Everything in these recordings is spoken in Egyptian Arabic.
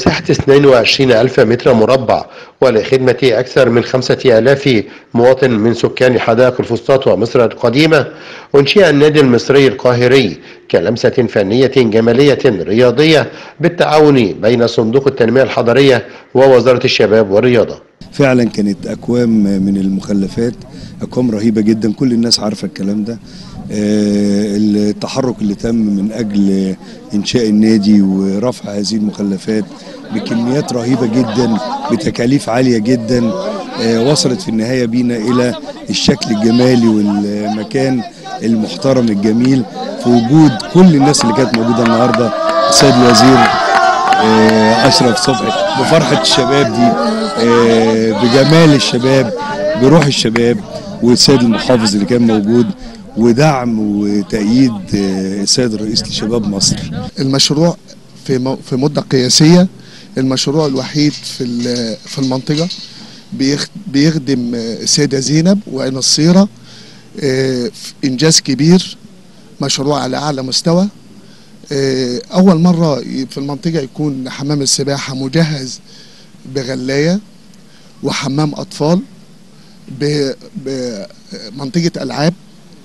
بمساحة 22 ألف متر مربع ولخدمة أكثر من 5000 مواطن من سكان حدائق الفسطاط ومصر القديمة أنشئ النادي المصري القاهري كلمسة فنية جمالية رياضية بالتعاون بين صندوق التنمية الحضرية ووزارة الشباب والرياضة فعلا كانت اكوام من المخلفات اكوام رهيبه جدا كل الناس عارفه الكلام ده آه، التحرك اللي تم من اجل انشاء النادي ورفع هذه المخلفات بكميات رهيبه جدا بتكاليف عاليه جدا آه، وصلت في النهايه بينا الى الشكل الجمالي والمكان المحترم الجميل في وجود كل الناس اللي كانت موجوده النهارده السيد الوزير آه، اشرف صبحي بفرحه الشباب دي آه، بجمال الشباب بروح الشباب والسيد المحافظ اللي كان موجود ودعم وتأييد آه، السيد الرئيس لشباب مصر المشروع في مو- في مده قياسيه المشروع الوحيد في ال- في المنطقه بيخ- بيخدم آه، السيده زينب وعين الصيره آه، في انجاز كبير مشروع على اعلى مستوى آه، اول مره ي- في المنطقه يكون حمام السباحه مجهز بغلايه وحمام اطفال ب- بمنطقه العاب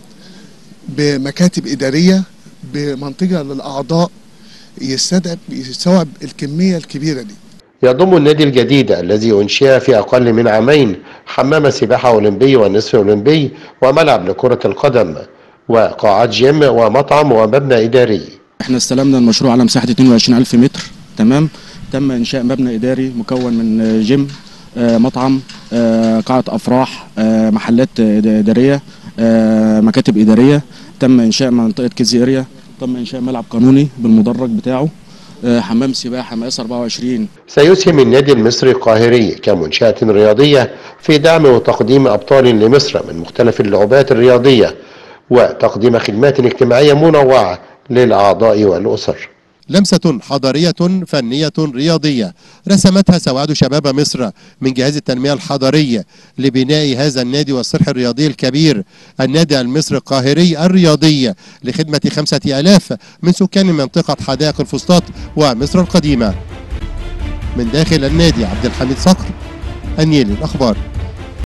بمكاتب اداريه بمنطقه للاعضاء يستدعب يستوعب الكميه الكبيره دي يضم النادي الجديد الذي أنشئ في أقل من عامين حمام سباحة أولمبي ونصف أولمبي وملعب لكرة القدم وقاعات جيم ومطعم ومبنى إداري احنا استلمنا المشروع على مساحة 22 ألف متر تمام تم إنشاء مبنى إداري مكون من آه، جيم آه، مطعم آه، قاعة أفراح آه، محلات آه، إدارية آه، مكاتب إدارية تم إنشاء منطقة كيدز اريا تم إنشاء ملعب قانوني بالمدرج بتاعه آه، حمام سباحة مقاس 24 سيسهم النادي المصري القاهري كمنشأة رياضية في دعم وتقديم أبطال لمصر من مختلف اللعبات الرياضية وتقديم خدمات اجتماعية منوعة للأعضاء والأسر لمسة حضارية فنية رياضية رسمتها سواد شباب مصر من جهاز التنمية الحضرية لبناء هذا النادي والصرح الرياضي الكبير النادي المصري القاهري الرياضي لخدمة خمسة ألاف من سكان منطقة حدائق الفسطاط ومصر القديمة من داخل النادي عبد الحميد صقر النيل الأخبار